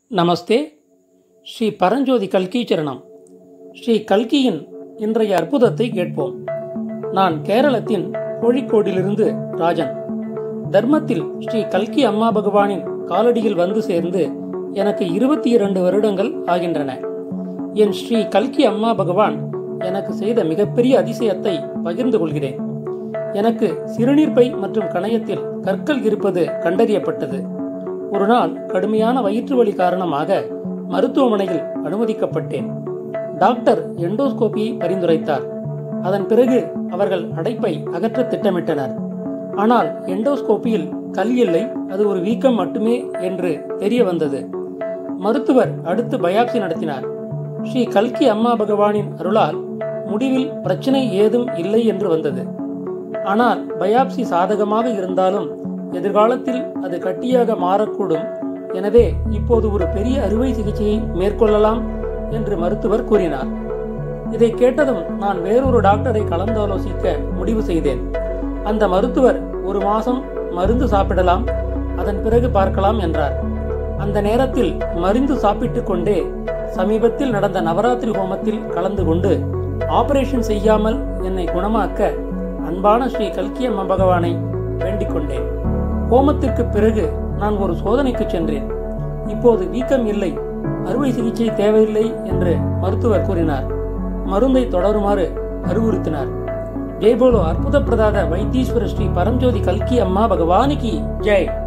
நமஸ்தே ஸ்ரீ பரஞ்சோதி கல்கி சரணம் ஸ்ரீ கல்கியின் இன்றைய அற்புதத்தை கேட்போம் நான் கேரளத்தின் கோழிக்கோடிலிருந்து ராஜன் தர்மத்தில் ஸ்ரீ கல்கி அம்மா பகவானின் காலடியில் வந்து சேர்ந்து எனக்கு இருபத்தி இரண்டு வருடங்கள் ஆகின்றன என் ஸ்ரீ கல்கி அம்மா பகவான் எனக்கு செய்த மிகப்பெரிய அதிசயத்தை பகிர்ந்து கொள்கிறேன் எனக்கு சிறுநீர்ப்பை மற்றும் கணையத்தில் கற்கள் இருப்பது கண்டறியப்பட்டது ஒரு நாள் கடுமையான வயிற்று வலி காரணமாக மருத்துவமனையில் அனுமதிக்கப்பட்டேன் டாக்டர் எண்டோஸ்கோபியை பரிந்துரைத்தார் அதன் பிறகு அவர்கள் அடைப்பை அகற்ற திட்டமிட்டனர் ஆனால் எண்டோஸ்கோப்பியில் கல் இல்லை அது ஒரு வீக்கம் மட்டுமே என்று தெரிய வந்தது மருத்துவர் அடுத்து பயாப்சி நடத்தினார் ஸ்ரீ கல்கி அம்மா பகவானின் அருளால் முடிவில் பிரச்சனை ஏதும் இல்லை என்று வந்தது ஆனால் பயாப்சி சாதகமாக இருந்தாலும் எதிர்காலத்தில் அது கட்டியாக மாறக்கூடும் எனவே இப்போது ஒரு பெரிய அறுவை சிகிச்சையை மேற்கொள்ளலாம் என்று மருத்துவர் கூறினார் இதை கேட்டதும் நான் வேறொரு டாக்டரை கலந்தாலோசிக்க முடிவு செய்தேன் அந்த மருத்துவர் ஒரு மாசம் மருந்து சாப்பிடலாம் அதன் பிறகு பார்க்கலாம் என்றார் அந்த நேரத்தில் மருந்து சாப்பிட்டு கொண்டே சமீபத்தில் நடந்த நவராத்திரி ஹோமத்தில் கலந்து கொண்டு ஆபரேஷன் செய்யாமல் என்னை குணமாக்க அன்பான ஸ்ரீ கல்கியம்ம பகவானை வேண்டிக் கொண்டேன் ஹோமத்திற்கு பிறகு நான் ஒரு சோதனைக்கு சென்றேன் இப்போது வீக்கம் இல்லை அறுவை சிகிச்சை தேவையில்லை என்று மருத்துவர் கூறினார் மருந்தை தொடருமாறு அறிவுறுத்தினார் ஜெய்போலோ அற்புத பிரதாத வைத்தீஸ்வர ஸ்ரீ பரஞ்சோதி கல்கி அம்மா பகவானிக்கு ஜெய்